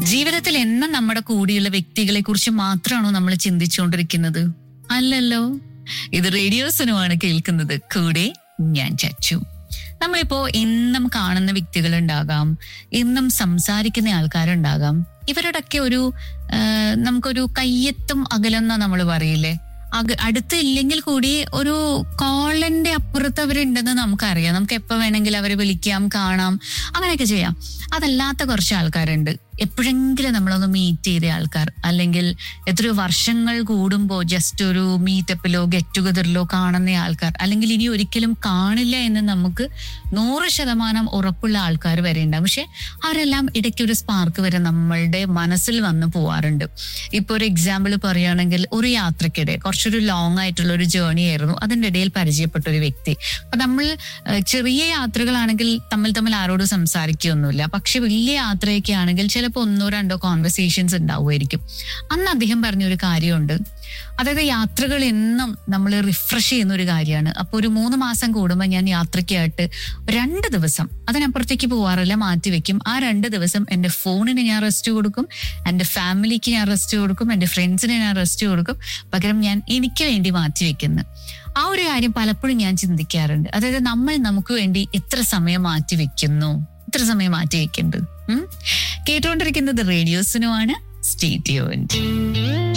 ജീവിതത്തിൽ എന്നും നമ്മുടെ കൂടെയുള്ള വ്യക്തികളെ കുറിച്ച് മാത്രമാണോ നമ്മൾ ചിന്തിച്ചുകൊണ്ടിരിക്കുന്നത് അല്ലല്ലോ ഇത് റേഡിയോസിനുമാണ് കേൾക്കുന്നത് കൂടെ ഞാൻ ചച്ചു നമ്മളിപ്പോ എന്നും കാണുന്ന വ്യക്തികൾ ഉണ്ടാകാം എന്നും സംസാരിക്കുന്ന ആൾക്കാരുണ്ടാകാം ഇവരോടൊക്കെ ഒരു ആ, നമുക്കൊരു കയ്യെത്തും അകലെന്ന നമ്മൾ പറയില്ലേ അക അടുത്ത് ഇല്ലെങ്കിൽ കൂടി ഒരു കോളിന്റെ അപ്പുറത്ത് അവരുണ്ടെന്ന് നമുക്കറിയാം നമുക്ക് എപ്പോ വേണമെങ്കിലും അവരെ വിളിക്കാം കാണാം അങ്ങനെയൊക്കെ ചെയ്യാം അതല്ലാത്ത കുറച്ച് ആൾക്കാരുണ്ട് എപ്പോഴെങ്കിലും നമ്മളൊന്ന് മീറ്റ് ചെയ്ത ആൾക്കാർ അല്ലെങ്കിൽ എത്രയോ വർഷങ്ങൾ കൂടുമ്പോൾ ജസ്റ്റ് ഒരു മീറ്റപ്പിലോ ഗെറ്റ് ടുഗദറിലോ കാണുന്ന ആൾക്കാർ അല്ലെങ്കിൽ ഇനി ഒരിക്കലും കാണില്ല എന്ന് നമുക്ക് നൂറ് ശതമാനം ഉറപ്പുള്ള ആൾക്കാർ വരെ ഉണ്ടാവും പക്ഷെ അവരെല്ലാം ഇടയ്ക്ക് ഒരു സ്പാർക്ക് വരെ നമ്മളുടെ മനസ്സിൽ വന്ന് പോവാറുണ്ട് ഇപ്പൊ ഒരു എക്സാമ്പിൾ പറയുകയാണെങ്കിൽ ഒരു യാത്രക്കിടെ കുറച്ചൊരു ലോങ് ആയിട്ടുള്ള ഒരു ജേർണി ആയിരുന്നു അതിന്റെ ഇടയിൽ പരിചയപ്പെട്ട ഒരു വ്യക്തി അപ്പൊ നമ്മൾ ഏഹ്, ചെറിയ യാത്രകളാണെങ്കിൽ തമ്മിൽ തമ്മിൽ ആരോടും സംസാരിക്കുകയൊന്നുമില്ല പക്ഷെ വലിയ യാത്രയൊക്കെ ആണെങ്കിൽ ചിലപ്പോൾ ഒന്നോ രണ്ടോ കോൺവെർസേഷൻസ് ഉണ്ടാവുമായിരിക്കും അന്ന് അദ്ദേഹം പറഞ്ഞൊരു കാര്യമുണ്ട് അതായത് യാത്രകൾ എന്നും നമ്മൾ റിഫ്രഷ് ചെയ്യുന്ന ഒരു കാര്യമാണ് അപ്പൊ ഒരു മൂന്ന് മാസം കൂടുമ്പോൾ ഞാൻ യാത്രയ്ക്കായിട്ട് രണ്ട് ദിവസം അതിനപ്പുറത്തേക്ക് പോവാറില്ല മാറ്റി വെക്കും ആ രണ്ട് ദിവസം എന്റെ ഫോണിന് ഞാൻ റെസ്റ്റ് കൊടുക്കും എന്റെ ഫാമിലിക്ക് ഞാൻ റെസ്റ്റ് കൊടുക്കും എന്റെ ഫ്രണ്ട്സിന് ഞാൻ റെസ്റ്റ് കൊടുക്കും പകരം ഞാൻ എനിക്ക് വേണ്ടി മാറ്റി വെക്കുന്നു ആ ഒരു കാര്യം പലപ്പോഴും ഞാൻ ചിന്തിക്കാറുണ്ട് അതായത് നമ്മൾ നമുക്ക് വേണ്ടി എത്ര സമയം മാറ്റി വെക്കുന്നു എത്ര സമയം മാറ്റി വെക്കുന്നുണ്ട് ഉം? കേട്ടുകൊണ്ടിരിക്കുന്നത് റേഡിയോസിനുമാണ് സ്റ്റേറ്റ് യൂണിറ്റ്